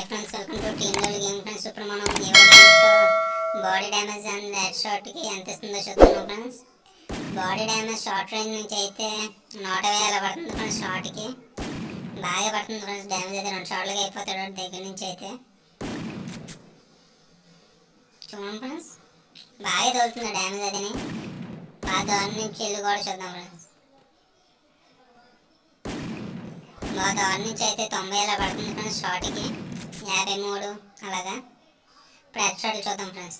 friends welcome to team level game friends ఇప్పుడు మనం body damage and head షాట్కి ఎంత ఇస్తుందో చూద్దాం friends body damage short range నుంచి అయితే నూట వేల పడుతుంది ఫ్రెండ్స్ షార్ట్కి బాగా పడుతుంది ఫ్రెండ్స్ డ్యామేజ్ అయితే రెండు షార్ట్లకి అయిపోతాడు దగ్గర నుంచి అయితే చూడండి ఫ్రెండ్స్ బాగా తగులుతుంది డ్యామేజ్ అదిని బాగా దాని నుంచి వెళ్ళి కూడా చూద్దాం ఫ్రెండ్స్ మా దాని నుంచి అయితే తొంభై అలా పడుతుంది ఫ్రెండ్స్ షార్ట్కి యాభై మూడు అలాగా ఇప్పుడు హెడ్ షాట్ చూద్దాం ఫ్రెండ్స్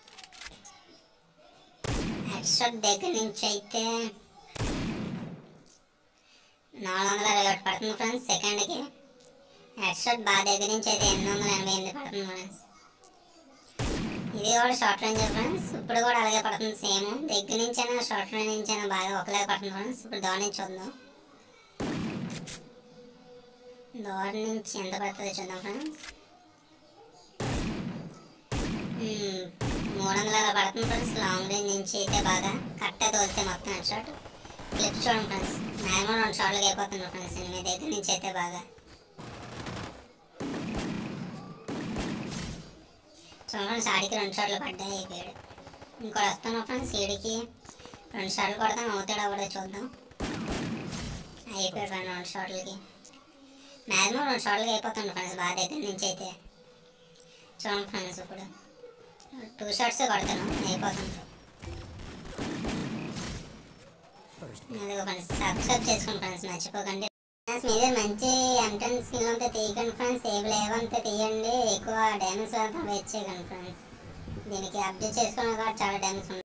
హెడ్ షాట్ దగ్గర నుంచి అయితే నాలుగు వందల అరవై ఒకటి పడుతుంది ఫ్రెండ్స్ సెకండ్కి హెడ్ షాట్ బాగా దగ్గర నుంచి అయితే ఎనిమిది వందల ఎనభై ఎనిమిది పడుతుంది ఫ్రెండ్స్ ఇది కూడా షార్ట్ రేంజ్ ఫ్రెండ్స్ ఇప్పుడు కూడా అలాగే పడుతుంది సేమ్ దగ్గర నుంచి అయినా షార్ట్ రేంజ్ నుంచి అయినా బాగా ఒకలాగా పడుతుంది ఫ్రెండ్స్ ఇప్పుడు దాని నుంచి చూద్దాం దూరం నుంచి ఎంత పడుతుందో చూద్దాం ఫ్రెండ్స్ మ్మ్, మూడు వందల అలా పడుతుంది ఫ్రెండ్స్ లాంగ్ రేంజ్ నుంచి అయితే బాగా కరెక్ట్గా తోలితే మొత్తం హెడ్ షాట్ క్లిప్ చూడండి ఫ్రెండ్స్ మ్యాక్సిమం రెండు షాట్లకి అయిపోతుంది ఫ్రెండ్స్ ఎనిమిది దగ్గర నుంచి అయితే బాగా చూడండి ఫ్రెండ్స్ ఆడికి రెండు షాట్లు పడ్డాయి అయిపోయాడు ఇంకోటి వస్తాను ఫ్రెండ్స్ ఈడికి రెండు షాట్లు కొడతాం అవుతాడో కూడా చూద్దాం అయిపోయాడు ఫ్రెండ్ రెండు షాట్లకి మ్యాక్సిమం రెండు షార్ట్లకి అయిపోతుంది ఫ్రెండ్స్ బాగా దగ్గర నుంచి అయితే చూడండి ఫ్రెండ్స్ ఇప్పుడు టూ షార్ట్స్ కొడతాను అయిపోతుంది అదిగో ఫ్రెండ్స్ సబ్స్క్రైబ్ చేసుకోండి ఫ్రెండ్స్ మర్చిపోకండి ఫ్రెండ్స్ మీదే మంచి ఎంటెన్ స్కిల్ అంతా తీయకండి ఫ్రెండ్స్ ఏవి లేవంతా తీయండి ఎక్కువ డ్యామేజ్ వెయిట్ చేయకండి ఫ్రెండ్స్ దీనికి అప్డేట్ చేసుకోవడం కూడా చాలా డ్యామేజ్